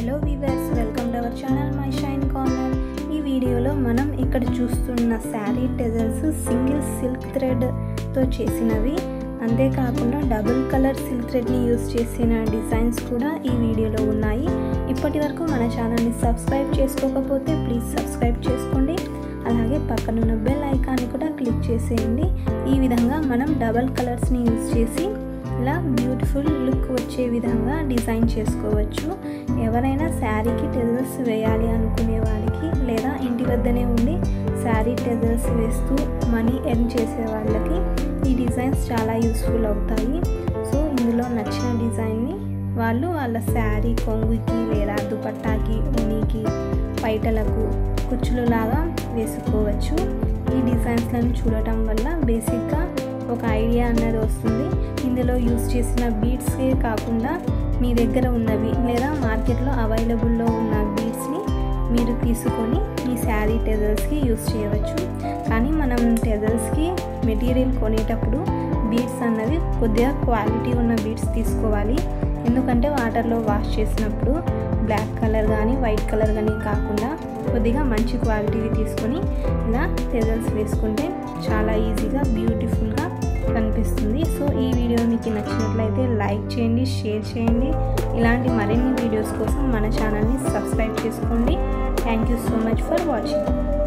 hello viewers welcome to our channel my shine corner ఈ వీడియోలో మనం ఇక్కడ చూస్తున్న శారీ టెజల్స్ సింగిల్ సిల్క్ థ్రెడ్తో చేసినవి అంతేకాకుండా డబుల్ కలర్ సిల్క్ థ్రెడ్ని యూస్ చేసిన డిజైన్స్ కూడా ఈ వీడియోలో ఉన్నాయి ఇప్పటి వరకు మన ఛానల్ని సబ్స్క్రైబ్ చేసుకోకపోతే ప్లీజ్ సబ్స్క్రైబ్ చేసుకోండి అలాగే పక్కనున్న బెల్ ఐకాన్ని కూడా క్లిక్ చేసేయండి ఈ విధంగా మనం డబల్ కలర్స్ని యూస్ చేసి ఇలా బ్యూటిఫుల్ లుక్ వచ్చే విధంగా డిజైన్ చేసుకోవచ్చు ఎవరైనా శారీకి టెజల్స్ వేయాలి అనుకునే వారికి లేదా ఇంటి వద్దనే ఉండి శారీ టెజల్స్ వేస్తూ మనీ ఎర్న్ చేసే వాళ్ళకి ఈ డిజైన్స్ చాలా యూస్ఫుల్ అవుతాయి సో ఇందులో నచ్చిన డిజైన్ని వాళ్ళు వాళ్ళ శారీ కొంగుకి లేదా దుపట్టాకి ఉనికి పైటలకు కుచ్చులులాగా వేసుకోవచ్చు ఈ డిజైన్స్లను చూడటం వల్ల బేసిక్గా ఒక ఐడియా అన్నది వస్తుంది ఇందులో యూస్ చేసిన బీడ్సే కాకుండా మీ దగ్గర ఉన్నవి లేదా మార్కెట్లో అవైలబుల్లో ఉన్న బీడ్స్ని మీరు తీసుకొని మీ శారీ టెజల్స్కి యూస్ చేయవచ్చు కానీ మనం టెజల్స్కి మెటీరియల్ కొనేటప్పుడు బీడ్స్ అన్నవి కొద్దిగా క్వాలిటీ ఉన్న బీడ్స్ తీసుకోవాలి ఎందుకంటే వాటర్లో వాష్ చేసినప్పుడు బ్లాక్ కలర్ కానీ వైట్ కలర్ కానీ కాకుండా కొద్దిగా మంచి క్వాలిటీవి తీసుకొని ఇలా టెజల్స్ వేసుకుంటే చాలా ఈజీగా బ్యూటిఫుల్గా కనిపిస్తుంది సో ఈ వీడియో మీకు నచ్చినట్లయితే లైక్ చేయండి షేర్ చేయండి ఇలాంటి మరిన్ని వీడియోస్ కోసం మన ఛానల్ని సబ్స్క్రైబ్ చేసుకోండి thank you so much for watching